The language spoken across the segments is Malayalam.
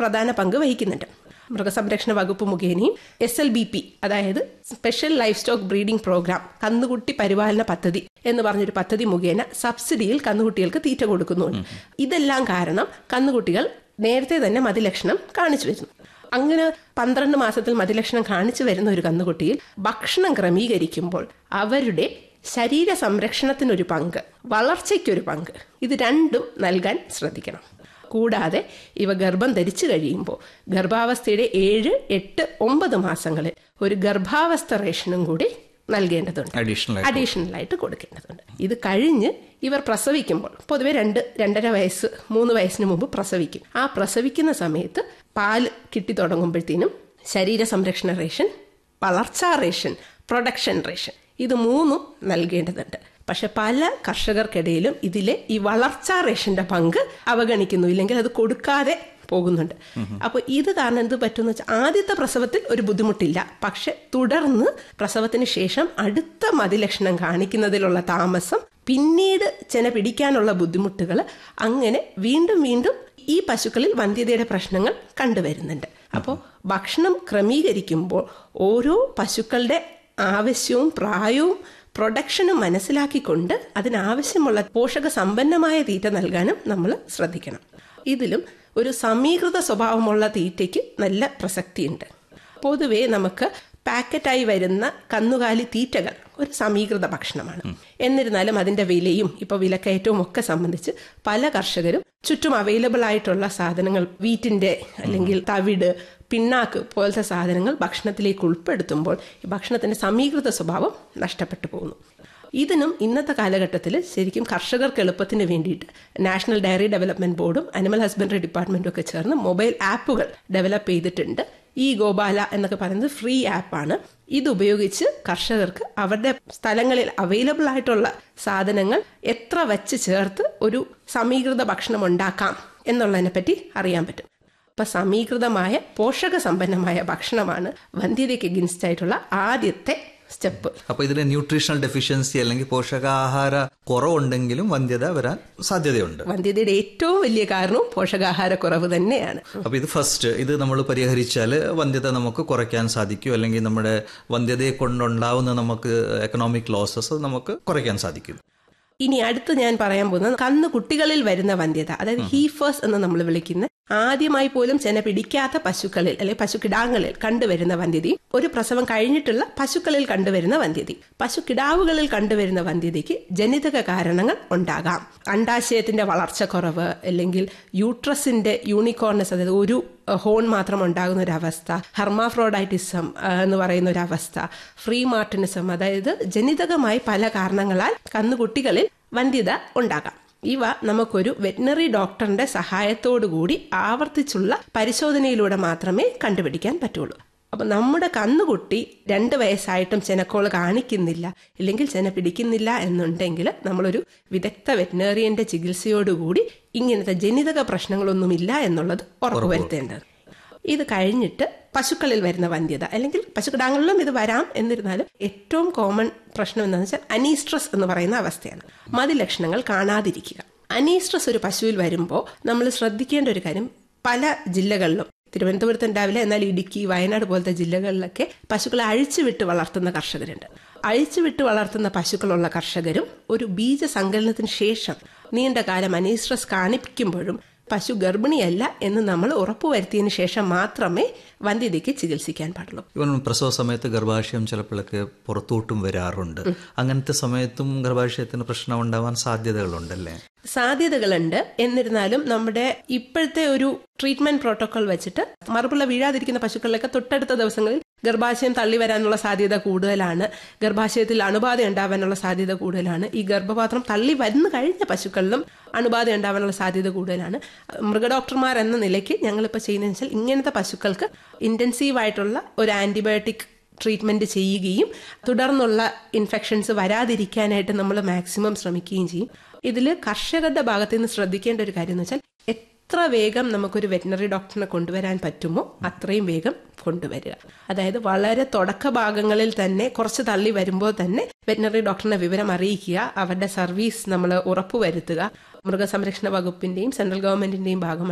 പ്രധാന പങ്ക് വഹിക്കുന്നുണ്ട് മൃഗസംരക്ഷണ വകുപ്പ് മുഖേനയും എസ് എൽ ബി പി അതായത് special livestock breeding programme കന്നുകുട്ടി പരിപാലന പദ്ധതി എന്ന് പറഞ്ഞൊരു പദ്ധതി മുഖേന സബ്സിഡിയിൽ കന്നുകുട്ടികൾക്ക് തീറ്റ കൊടുക്കുന്നുണ്ട് ഇതെല്ലാം കാരണം കന്നുകുട്ടികൾ നേരത്തെ തന്നെ മതിലക്ഷണം കാണിച്ചു വരുന്നു അങ്ങനെ പന്ത്രണ്ട് മാസത്തിൽ മതിലക്ഷണം കാണിച്ചു വരുന്ന ഒരു കന്നുകുട്ടിയിൽ ഭക്ഷണം ക്രമീകരിക്കുമ്പോൾ അവരുടെ ശരീര സംരക്ഷണത്തിനൊരു പങ്ക് വളർച്ചയ്ക്കൊരു പങ്ക് ഇത് രണ്ടും നൽകാൻ ശ്രദ്ധിക്കണം കൂടാതെ ഇവ ഗർഭം ധരിച്ചു കഴിയുമ്പോൾ ഗർഭാവസ്ഥയുടെ ഏഴ് എട്ട് ഒമ്പത് മാസങ്ങളിൽ ഒരു ഗർഭാവസ്ഥ റേഷനും കൂടി നൽകേണ്ടതുണ്ട് അഡീഷണൽ അഡീഷണൽ ആയിട്ട് കൊടുക്കേണ്ടതുണ്ട് ഇത് കഴിഞ്ഞ് ഇവർ പ്രസവിക്കുമ്പോൾ പൊതുവെ രണ്ട് രണ്ടര വയസ്സ് മൂന്ന് വയസ്സിന് മുമ്പ് പ്രസവിക്കും ആ പ്രസവിക്കുന്ന സമയത്ത് പാല് കിട്ടി തുടങ്ങുമ്പോഴത്തേനും ശരീര സംരക്ഷണ റേഷൻ വളർച്ചാ റേഷൻ പ്രൊഡക്ഷൻ റേഷൻ ഇത് മൂന്നും നൽകേണ്ടതുണ്ട് പക്ഷെ പല കർഷകർക്കിടയിലും ഇതിലെ ഈ വളർച്ചാ റേഷന്റെ പങ്ക് അവഗണിക്കുന്നു ഇല്ലെങ്കിൽ അത് കൊടുക്കാതെ പോകുന്നുണ്ട് അപ്പോൾ ഇത് കാരണം എന്ത് പറ്റുമെന്ന് വെച്ചാൽ ആദ്യത്തെ പ്രസവത്തിൽ ഒരു ബുദ്ധിമുട്ടില്ല പക്ഷെ തുടർന്ന് പ്രസവത്തിന് ശേഷം അടുത്ത മതിലക്ഷണം കാണിക്കുന്നതിലുള്ള താമസം പിന്നീട് ചെന പിടിക്കാനുള്ള ബുദ്ധിമുട്ടുകൾ അങ്ങനെ വീണ്ടും വീണ്ടും ഈ പശുക്കളിൽ വന്ധ്യതയുടെ പ്രശ്നങ്ങൾ കണ്ടുവരുന്നുണ്ട് അപ്പോൾ ഭക്ഷണം ക്രമീകരിക്കുമ്പോൾ ഓരോ പശുക്കളുടെ ആവശ്യവും പ്രായവും പ്രൊഡക്ഷനും മനസ്സിലാക്കിക്കൊണ്ട് അതിനാവശ്യമുള്ള പോഷക സമ്പന്നമായ തീറ്റ നൽകാനും നമ്മൾ ശ്രദ്ധിക്കണം ഇതിലും ഒരു സമീകൃത സ്വഭാവമുള്ള തീറ്റയ്ക്ക് നല്ല പ്രസക്തിയുണ്ട് പൊതുവേ നമുക്ക് പാക്കറ്റായി വരുന്ന കന്നുകാലി തീറ്റകൾ ഒരു സമീകൃത ഭക്ഷണമാണ് എന്നിരുന്നാലും അതിന്റെ വിലയും ഇപ്പൊ വിലക്കയറ്റവും ഒക്കെ സംബന്ധിച്ച് പല കർഷകരും ചുറ്റും അവൈലബിൾ ആയിട്ടുള്ള സാധനങ്ങൾ വീറ്റിന്റെ അല്ലെങ്കിൽ തവിട് പിണ്ണാക്ക് പോലത്തെ സാധനങ്ങൾ ഭക്ഷണത്തിലേക്ക് ഉൾപ്പെടുത്തുമ്പോൾ ഈ ഭക്ഷണത്തിന്റെ സമീകൃത സ്വഭാവം നഷ്ടപ്പെട്ടു പോകുന്നു ഇതിനും ഇന്നത്തെ കാലഘട്ടത്തിൽ ശരിക്കും കർഷകർക്ക് എളുപ്പത്തിന് വേണ്ടിയിട്ട് നാഷണൽ ഡയറി ഡെവലപ്മെന്റ് ബോർഡും അനിമൽ ഹസ്ബൻഡറി ഡിപ്പാർട്ട്മെന്റും ഒക്കെ ചേർന്ന് മൊബൈൽ ആപ്പുകൾ ഡെവലപ്പ് ചെയ്തിട്ടുണ്ട് ഈ ഗോപാല എന്നൊക്കെ പറയുന്നത് ഫ്രീ ആപ്പാണ് ഇത് ഉപയോഗിച്ച് കർഷകർക്ക് അവരുടെ സ്ഥലങ്ങളിൽ അവൈലബിൾ ആയിട്ടുള്ള സാധനങ്ങൾ എത്ര വച്ച് ചേർത്ത് ഒരു സമീകൃത ഭക്ഷണം ഉണ്ടാക്കാം എന്നുള്ളതിനെ പറ്റി അറിയാൻ പറ്റും അപ്പൊ സമീകൃതമായ പോഷക സമ്പന്നമായ ഭക്ഷണമാണ് വന്ധ്യതയ്ക്ക് എഗിൻസ്റ്റ് ആയിട്ടുള്ള ആദ്യത്തെ സ്റ്റെപ്പ് അപ്പൊ ഇതിന് ന്യൂട്രീഷണൽ ഡെഫിഷ്യൻസി അല്ലെങ്കിൽ പോഷകാഹാര കുറവുണ്ടെങ്കിലും വന്ധ്യത വരാൻ സാധ്യതയുണ്ട് വന്ധ്യതയുടെ ഏറ്റവും വലിയ കാരണവും പോഷകാഹാര കുറവ് തന്നെയാണ് അപ്പൊ ഇത് ഫസ്റ്റ് ഇത് നമ്മൾ പരിഹരിച്ചാൽ വന്ധ്യത നമുക്ക് കുറയ്ക്കാൻ സാധിക്കും അല്ലെങ്കിൽ നമ്മുടെ വന്ധ്യതയെ കൊണ്ടുണ്ടാവുന്ന നമുക്ക് എക്കണോമിക് ലോസസ് നമുക്ക് കുറയ്ക്കാൻ സാധിക്കും ഇനി അടുത്ത് ഞാൻ പറയാൻ പോകുന്നത് കന്നു കുട്ടികളിൽ വരുന്ന വന്ധ്യത അതായത് ഹീഫേഴ്സ് എന്ന് നമ്മൾ വിളിക്കുന്ന ആദ്യമായി പോലും ചെന പിടിക്കാത്ത പശുക്കളിൽ അല്ലെങ്കിൽ പശുക്കിടാങ്ങളിൽ കണ്ടുവരുന്ന വന്ധ്യതയും ഒരു പ്രസവം കഴിഞ്ഞിട്ടുള്ള പശുക്കളിൽ കണ്ടുവരുന്ന വന്ധ്യതയും പശുക്കിടാവുകളിൽ കണ്ടുവരുന്ന വന്ധ്യതയ്ക്ക് ജനിതക കാരണങ്ങൾ ഉണ്ടാകാം അണ്ടാശയത്തിന്റെ വളർച്ച കുറവ് അല്ലെങ്കിൽ യൂട്രസിന്റെ യൂണിക്കോർണസ് അതായത് ഒരു ഹോൺ മാത്രം ഉണ്ടാകുന്ന ഒരു അവസ്ഥ ഹെർമാഫ്രോഡൈറ്റിസം എന്ന് പറയുന്ന ഒരു അവസ്ഥ ഫ്രീ മാർട്ടിനിസം അതായത് ജനിതകമായി പല കാരണങ്ങളാൽ കന്നുകുട്ടികളിൽ വന്ധ്യത ഉണ്ടാകാം ഇവ നമുക്കൊരു വെറ്റിനറി ഡോക്ടറിന്റെ സഹായത്തോടു കൂടി ആവർത്തിച്ചുള്ള പരിശോധനയിലൂടെ മാത്രമേ കണ്ടുപിടിക്കാൻ പറ്റുള്ളൂ അപ്പൊ നമ്മുടെ കന്നുകുട്ടി രണ്ട് വയസ്സായിട്ടും ചെനക്കോള് കാണിക്കുന്നില്ല ഇല്ലെങ്കിൽ ചെന പിടിക്കുന്നില്ല എന്നുണ്ടെങ്കിൽ നമ്മളൊരു വിദഗ്ധ വെറ്റിനറിയന്റെ ചികിത്സയോടുകൂടി ഇങ്ങനത്തെ ജനിതക പ്രശ്നങ്ങളൊന്നുമില്ല എന്നുള്ളത് ഉറപ്പുവരുത്തേണ്ടത് ഇത് കഴിഞ്ഞിട്ട് പശുക്കളിൽ വരുന്ന വന്ധ്യത അല്ലെങ്കിൽ പശുക്കിടാങ്ങളിലും ഇത് വരാം എന്നിരുന്നാലും ഏറ്റവും കോമൺ പ്രശ്നം എന്താണെന്ന് വെച്ചാൽ അനീസ്ട്രസ് എന്ന് പറയുന്ന അവസ്ഥയാണ് മതിലക്ഷണങ്ങൾ കാണാതിരിക്കുക അനീസ്ട്രസ് ഒരു പശുവിൽ വരുമ്പോൾ നമ്മൾ ശ്രദ്ധിക്കേണ്ട ഒരു കാര്യം പല ജില്ലകളിലും തിരുവനന്തപുരത്ത് ഉണ്ടാവില്ല എന്നാൽ ഇടുക്കി വയനാട് പോലത്തെ ജില്ലകളിലൊക്കെ പശുക്കളെ അഴിച്ചുവിട്ട് വളർത്തുന്ന കർഷകരുണ്ട് അഴിച്ചുവിട്ട് വളർത്തുന്ന പശുക്കളുള്ള കർഷകരും ഒരു ബീജസങ്കലനത്തിന് ശേഷം നീണ്ട കാലം അനീസ്ട്രസ് കാണിക്കുമ്പോഴും പശു ഗർഭിണിയല്ല എന്ന് നമ്മൾ ഉറപ്പുവരുത്തിയതിനു ശേഷം മാത്രമേ വന്ധ്യതയ്ക്ക് ചികിത്സിക്കാൻ പാടുള്ളൂ ഇവൻ പ്രസവ സമയത്ത് ഗർഭാശയം ചിലപ്പോഴൊക്കെ പുറത്തോട്ടും വരാറുണ്ട് അങ്ങനത്തെ സമയത്തും ഗർഭാശയത്തിന് പ്രശ്നം ഉണ്ടാവാൻ സാധ്യതകളുണ്ടല്ലേ സാധ്യതകളുണ്ട് എന്നിരുന്നാലും നമ്മുടെ ഇപ്പോഴത്തെ ഒരു ട്രീറ്റ്മെന്റ് പ്രോട്ടോകോൾ വെച്ചിട്ട് മറുപിള്ള വീഴാതിരിക്കുന്ന പശുക്കളിലൊക്കെ തൊട്ടടുത്ത ദിവസങ്ങളിൽ ഗർഭാശയം തള്ളി വരാനുള്ള സാധ്യത കൂടുതലാണ് ഗർഭാശയത്തിൽ അണുബാധ ഉണ്ടാവാനുള്ള സാധ്യത കൂടുതലാണ് ഈ ഗർഭപാത്രം തള്ളി വന്നു കഴിഞ്ഞ പശുക്കളിലും അണുബാധ ഉണ്ടാവാനുള്ള സാധ്യത കൂടുതലാണ് മൃഗഡോക്ടർമാർ എന്ന നിലയ്ക്ക് ഞങ്ങളിപ്പോൾ ചെയ്യുന്നതെന്ന് വെച്ചാൽ ഇങ്ങനത്തെ പശുക്കൾക്ക് ഇന്റൻസീവ് ആയിട്ടുള്ള ഒരു ആന്റിബയോട്ടിക് ട്രീറ്റ്മെന്റ് ചെയ്യുകയും തുടർന്നുള്ള ഇൻഫെക്ഷൻസ് വരാതിരിക്കാനായിട്ട് നമ്മൾ മാക്സിമം ശ്രമിക്കുകയും ചെയ്യും ഇതിൽ കർഷകരുടെ ഭാഗത്ത് നിന്ന് ശ്രദ്ധിക്കേണ്ട ഒരു കാര്യം എന്ന് വെച്ചാൽ എത്ര വേഗം നമുക്കൊരു വെറ്റിനറി ഡോക്ടറിനെ കൊണ്ടുവരാൻ പറ്റുമോ അത്രയും വേഗം കൊണ്ടുവരിക അതായത് വളരെ തുടക്ക ഭാഗങ്ങളിൽ തന്നെ കുറച്ച് തള്ളി വരുമ്പോൾ തന്നെ വെറ്റിനറി ഡോക്ടറിനെ വിവരം അറിയിക്കുക അവരുടെ സർവീസ് നമ്മൾ ഉറപ്പുവരുത്തുക മൃഗസംരക്ഷണ വകുപ്പിന്റെയും സെൻട്രൽ ഗവൺമെന്റിന്റെയും ഭാഗമായിട്ട്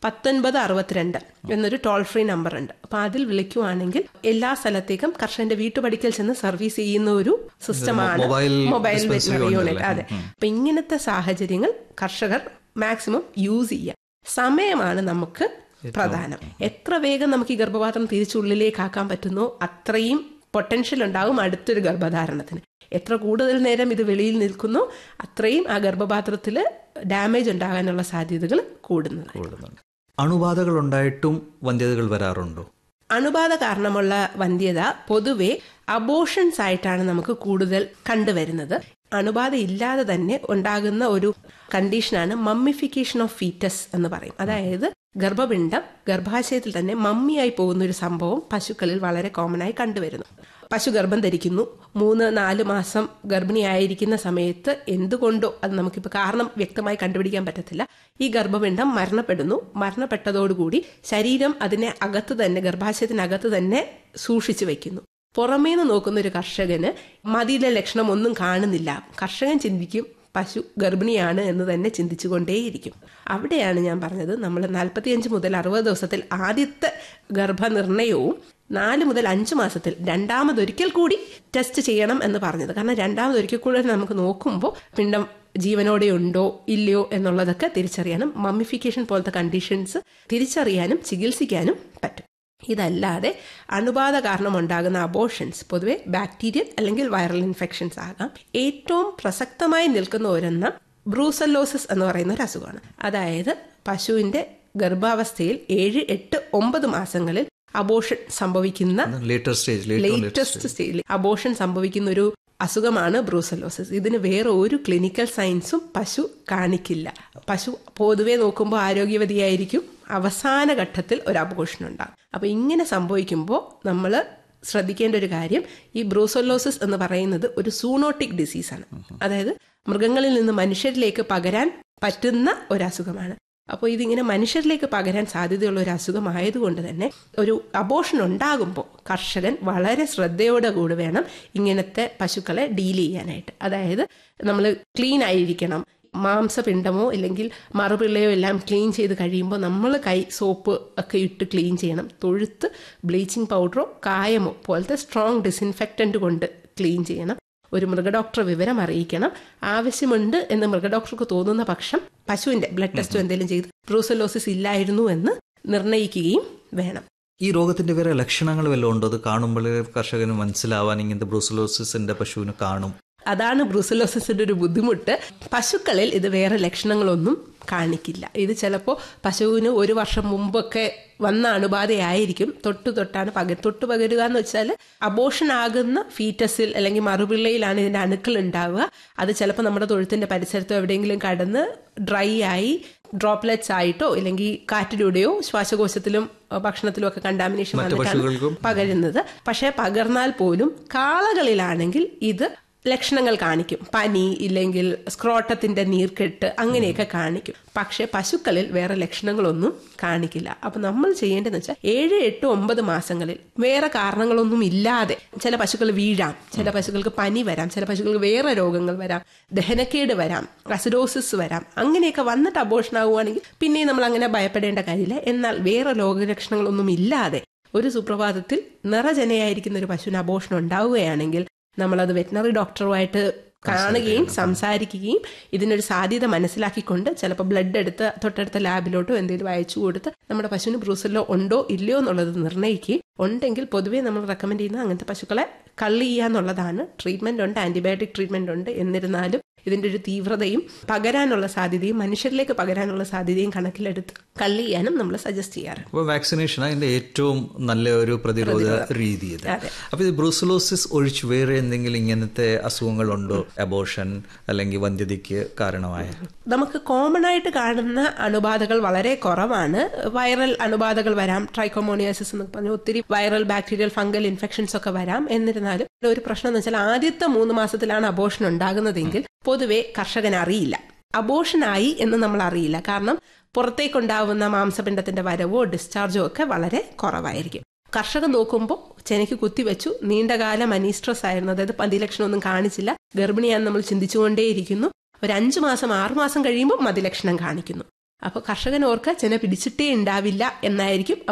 പത്തൊൻപത് അറുപത്തിരണ്ട് എന്നൊരു ടോൾ ഫ്രീ നമ്പർ ഉണ്ട് അപ്പൊ അതിൽ വിളിക്കുവാണെങ്കിൽ എല്ലാ സ്ഥലത്തേക്കും കർഷകന്റെ വീട്ടുപടിക്കൽ ചെന്ന് സർവീസ് ചെയ്യുന്ന ഒരു സിസ്റ്റമാണ് മൊബൈൽ മൊബൈൽ dispensary വെറ്റിനറി ഉണ്ടല്ലേ? യൂണിറ്റ് അതെ അപ്പൊ ഇങ്ങനത്തെ സാഹചര്യങ്ങൾ കർഷകർ മാക്സിമം യൂസ് ചെയ്യുക സമയമാണ് നമുക്ക് പ്രധാനം എത്ര വേഗം നമുക്ക് ഈ ഗർഭപാത്രം തിരിച്ചുള്ളിലേക്ക് ആക്കാൻ പറ്റുന്നോ അത്രയും പൊട്ടൻഷ്യൽ ഉണ്ടാകും അടുത്തൊരു ഗർഭധാരണത്തിന് എത്ര കൂടുതൽ നേരം ഇത് വെളിയിൽ നിൽക്കുന്നോ അത്രയും ആ ഗർഭപാത്രത്തിൽ ഡാമേജ് ഉണ്ടാകാനുള്ള സാധ്യതകൾ കൂടുന്നത് കൂടുന്നുണ്ട് അണുബാധകൾ ഉണ്ടായിട്ടും വന്ധ്യതകൾ വരാറുണ്ടോ അണുബാധ കാരണമുള്ള വന്ധ്യത പൊതുവെ അബോഷൻസ് ആയിട്ടാണ് നമുക്ക് കൂടുതൽ കണ്ടുവരുന്നത് അണുബാധ ഇല്ലാതെ തന്നെ ഉണ്ടാകുന്ന ഒരു കണ്ടീഷനാണ് മമ്മിഫിക്കേഷൻ ഓഫ് ഫീറ്റസ് എന്ന് പറയും അതായത് ഗർഭപിണ്ഡം ഗർഭാശയത്തിൽ തന്നെ മമ്മിയായി പോകുന്ന ഒരു സംഭവം പശുക്കളിൽ വളരെ കോമൺ ആയി കണ്ടുവരുന്നു പശു ഗർഭം ധരിക്കുന്നു മൂന്ന് നാല് മാസം ഗർഭിണിയായിരിക്കുന്ന സമയത്ത് എന്തുകൊണ്ടോ അത് നമുക്കിപ്പോൾ കാരണം വ്യക്തമായി കണ്ടുപിടിക്കാൻ പറ്റത്തില്ല ഈ ഗർഭപിണ്ഡം മരണപ്പെടുന്നു മരണപ്പെട്ടതോടുകൂടി ശരീരം അതിനെ അകത്ത് തന്നെ ഗർഭാശയത്തിനകത്ത് തന്നെ സൂക്ഷിച്ചു വെക്കുന്നു പുറമേന്ന് നോക്കുന്ന ഒരു കർഷകന് മതിയിലെ ലക്ഷണം ഒന്നും കാണുന്നില്ല കർഷകൻ ചിന്തിക്കും പശു ഗർഭിണിയാണ് എന്ന് തന്നെ ചിന്തിച്ചുകൊണ്ടേയിരിക്കും അവിടെയാണ് ഞാൻ പറഞ്ഞത് നമ്മൾ നാൽപ്പത്തിയഞ്ച് മുതൽ അറുപത് ദിവസത്തിൽ ആദ്യത്തെ ഗർഭനിർണയവും നാല് മുതൽ അഞ്ച് മാസത്തിൽ രണ്ടാമതൊരിക്കൽ കൂടി ടെസ്റ്റ് ചെയ്യണം എന്ന് പറഞ്ഞത് കാരണം രണ്ടാമതൊരിക്കൽ കൂടി നമുക്ക് നോക്കുമ്പോൾ പിണ്ടം ജീവനോടെ ഉണ്ടോ ഇല്ലയോ എന്നുള്ളതൊക്കെ തിരിച്ചറിയാനും മമ്മിഫിക്കേഷൻ പോലത്തെ കണ്ടീഷൻസ് തിരിച്ചറിയാനും ചികിത്സിക്കാനും പറ്റും ഇതല്ലാതെ അണുബാധ കാരണം ഉണ്ടാകുന്ന അബോഷൻസ് പൊതുവെ ബാക്ടീരിയൽ അല്ലെങ്കിൽ വൈറൽ ഇൻഫെക്ഷൻസ് ആകാം ഏറ്റവും പ്രസക്തമായി നിൽക്കുന്ന ഒരെണ്ണം ബ്രൂസല്ലോസിസ് എന്ന് പറയുന്ന ഒരു അസുഖമാണ് അതായത് പശുവിന്റെ ഗർഭാവസ്ഥയിൽ ഏഴ് എട്ട് ഒമ്പത് മാസങ്ങളിൽ അബോഷൻ സംഭവിക്കുന്ന ലേറ്റർ സ്റ്റേജ് ലേറ്റസ്റ്റ് സ്റ്റേജിൽ അബോഷൻ സംഭവിക്കുന്ന ഒരു അസുഖമാണ് ബ്രൂസലോസിസ് ഇതിന് വേറെ ഒരു ക്ലിനിക്കൽ സയൻസും പശു കാണിക്കില്ല പശു പൊതുവെ നോക്കുമ്പോൾ ആരോഗ്യവതിയായിരിക്കും അവസാന ഘട്ടത്തിൽ ഒരു അബോഷൻ ഉണ്ടാകും അപ്പൊ ഇങ്ങനെ സംഭവിക്കുമ്പോൾ നമ്മൾ ശ്രദ്ധിക്കേണ്ട ഒരു കാര്യം ഈ ബ്രൂസലോസിസ് എന്ന് പറയുന്നത് ഒരു സൂണോട്ടിക് ഡിസീസാണ് അതായത് മൃഗങ്ങളിൽ നിന്ന് മനുഷ്യരിലേക്ക് പകരാൻ പറ്റുന്ന ഒരു അസുഖമാണ് അപ്പോൾ ഇതിങ്ങനെ മനുഷ്യരിലേക്ക് പകരാൻ സാധ്യതയുള്ള ഒരു അസുഖമായതുകൊണ്ട് തന്നെ ഒരു അബോഷൻ ഉണ്ടാകുമ്പോൾ കർഷകൻ വളരെ ശ്രദ്ധയോടെ കൂടി വേണം ഇങ്ങനത്തെ പശുക്കളെ ഡീൽ ചെയ്യാനായിട്ട് അതായത് നമ്മൾ ക്ലീൻ ആയിരിക്കണം മാംസപിണ്ഡമോ അല്ലെങ്കിൽ മറുപിള്ളയോ എല്ലാം ക്ലീൻ ചെയ്ത് കഴിയുമ്പോൾ നമ്മൾ കൈ സോപ്പ് ഒക്കെ ഇട്ട് ക്ലീൻ ചെയ്യണം തൊഴുത്ത് ബ്ലീച്ചിങ് പൗഡറോ കായമോ പോലത്തെ സ്ട്രോങ് ഡിസിൻഫെക്റ്റന്റ് കൊണ്ട് ക്ലീൻ ചെയ്യണം ഒരു മൃഗഡോക്ടറെ വിവരം അറിയിക്കണം ആവശ്യമുണ്ട് എന്ന് മൃഗഡോക്ടർക്ക് തോന്നുന്ന പക്ഷം പശുവിന്റെ ബ്ലഡ് ടെസ്റ്റോ എന്തെങ്കിലും ചെയ്ത് ബ്രൂസലോസിസ് ഇല്ലായിരുന്നു എന്ന് നിർണ്ണയിക്കുകയും വേണം ഈ രോഗത്തിന്റെ വേറെ ലക്ഷണങ്ങൾ വല്ലതും ഉണ്ടോ അത് കാണുമ്പോൾ കർഷകന് മനസ്സിലാവാൻ ഇങ്ങനത്തെ ബ്രൂസലോസിന്റെ പശുവിന് കാണും അതാണ് ബ്രൂസലോസിന്റെ ഒരു ബുദ്ധിമുട്ട് പശുക്കളിൽ ഇത് വേറെ ലക്ഷണങ്ങളൊന്നും കാണിക്കില്ല ഇത് ചിലപ്പോൾ പശുവിന് ഒരു വർഷം മുമ്പൊക്കെ വന്ന അണുബാധയായിരിക്കും തൊട്ടു തൊട്ടാണ് പക തൊട്ടു പകരുക എന്ന് വെച്ചാൽ അബോഷൻ ആകുന്ന ഫീറ്റസിൽ അല്ലെങ്കിൽ മറുപിള്ളയിലാണ് ഇതിന്റെ അണുക്കൾ ഉണ്ടാവുക അത് ചിലപ്പോൾ നമ്മുടെ തൊഴുത്തിന്റെ പരിസരത്തോ എവിടെയെങ്കിലും കടന്ന് ഡ്രൈ ആയി ഡ്രോപ്ലെറ്റ്സ് ആയിട്ടോ ഇല്ലെങ്കിൽ കാറ്റിലൂടെയോ ശ്വാസകോശത്തിലും ഭക്ഷണത്തിലും ഒക്കെ കണ്ടാമിനേഷൻ വന്നിട്ടാണ് പകരുന്നത് പക്ഷേ പകർന്നാൽ പോലും കാളകളിലാണെങ്കിൽ ഇത് ലക്ഷണങ്ങൾ കാണിക്കും പനി ഇല്ലെങ്കിൽ സ്ക്രോട്ടത്തിന്റെ നീർക്കെട്ട് അങ്ങനെയൊക്കെ കാണിക്കും പക്ഷെ പശുക്കളിൽ വേറെ ലക്ഷണങ്ങളൊന്നും കാണിക്കില്ല അപ്പൊ നമ്മൾ ചെയ്യേണ്ടതെന്ന് വെച്ചാൽ ഏഴ് എട്ട് ഒമ്പത് മാസങ്ങളിൽ വേറെ കാരണങ്ങളൊന്നും ഇല്ലാതെ ചില പശുക്കൾ വീഴാം ചില പശുക്കൾക്ക് പനി വരാം ചില പശുക്കൾക്ക് വേറെ രോഗങ്ങൾ വരാം ദഹനക്കേട് വരാം അസിഡോസിസ് വരാം അങ്ങനെയൊക്കെ വന്നിട്ട് അബോഷൻ ആവുകയാണെങ്കിൽ പിന്നെയും നമ്മൾ അങ്ങനെ ഭയപ്പെടേണ്ട കാര്യമില്ല എന്നാൽ വേറെ രോഗലക്ഷണങ്ങളൊന്നും ഇല്ലാതെ ഒരു സുപ്രഭാതത്തിൽ നിറജനയായിരിക്കുന്ന ഒരു പശുവിന് അബോഷൻ ഉണ്ടാവുകയാണെങ്കിൽ നമ്മളത് വെറ്റിനറി ഡോക്ടറുമായിട്ട് കാണുകയും സംസാരിക്കുകയും ഇതിനൊരു സാധ്യത മനസ്സിലാക്കിക്കൊണ്ട് ചിലപ്പോൾ ബ്ലഡ് എടുത്ത് തൊട്ടടുത്ത ലാബിലോട്ടോ എന്തെങ്കിലും അയച്ചു കൊടുത്ത് നമ്മുടെ പശുവിന് ബ്രൂസലോ ഉണ്ടോ ഇല്ലയോ എന്നുള്ളത് നിർണ്ണയിക്കുകയും ഉണ്ടെങ്കിൽ പൊതുവേ നമ്മൾ റെക്കമെൻഡ് ചെയ്യുന്ന അങ്ങനത്തെ പശുക്കളെ കള്ളി എന്നുള്ളതാണ് ട്രീറ്റ്മെന്റ് ഉണ്ട് ആന്റിബയോട്ടിക് ട്രീറ്റ്മെന്റ് ഉണ്ട് എന്നിരുന്നാലും ഇതിന്റെ ഒരു തീവ്രതയും പകരാനുള്ള സാധ്യതയും മനുഷ്യരിലേക്ക് പകരാനുള്ള സാധ്യതയും കണക്കിലെടുത്ത് കള്ളി ചെയ്യാനും നമ്മൾ സജസ്റ്റ് ചെയ്യാറുണ്ട് അപ്പോൾ വാക്സിനേഷൻ അതിന്റെ ഏറ്റവും നല്ല ഒരു പ്രതിരോധ രീതി ഇത് അപ്പൊ ഇത് ബ്രൂസലോസിസ് ഒഴിച്ച് വേറെ എന്തെങ്കിലും ഇങ്ങനത്തെ അസുഖങ്ങളുണ്ടോ അബോഷൻ അല്ലെങ്കിൽ വന്ധ്യതയ്ക്ക് കാരണമായ നമുക്ക് കോമൺ ആയിട്ട് കാണുന്ന അണുബാധകൾ വളരെ കുറവാണ് വൈറൽ അണുബാധകൾ വരാം ട്രൈക്കോമോണിയാസിസ് എന്ന് പറഞ്ഞ ഒത്തിരി വൈറൽ ബാക്ടീരിയൽ ഫംഗൽ ഇൻഫെക്ഷൻസ് ഒക്കെ വരാം എന്നിരുന്നാലും ഒരു പ്രശ്നം എന്ന് വെച്ചാൽ ആദ്യത്തെ മൂന്ന് മാസത്തിലാണ് അബോഷൻ ഉണ്ടാകുന്നതെങ്കിൽ പൊതുവെ കർഷകൻ അറിയില്ല അബോഷനായി എന്ന് നമ്മൾ അറിയില്ല കാരണം പുറത്തേക്കുണ്ടാവുന്ന മാംസപിണ്ഡത്തിന്റെ വരവോ ഡിസ്ചാർജോ ഒക്കെ വളരെ കുറവായിരിക്കും കർഷകൻ നോക്കുമ്പോൾ ചെനയ്ക്ക് കുത്തിവെച്ചു നീണ്ടകാലം അനീസ്ട്രസ് ആയിരുന്നു അതായത് പതിലക്ഷണമൊന്നും കാണിച്ചില്ല ഗർഭിണിയാന്ന് നമ്മൾ ചിന്തിച്ചുകൊണ്ടേയിരിക്കുന്നു ഒരു അഞ്ചു മാസം ആറു മാസം കഴിയുമ്പോൾ മതിലക്ഷണം കാണിക്കുന്നു അപ്പോൾ കർഷകൻ ഓർക്കുക ചെന പിടിച്ചിട്ടേ ഉണ്ടാവില്ല എന്നായിരിക്കും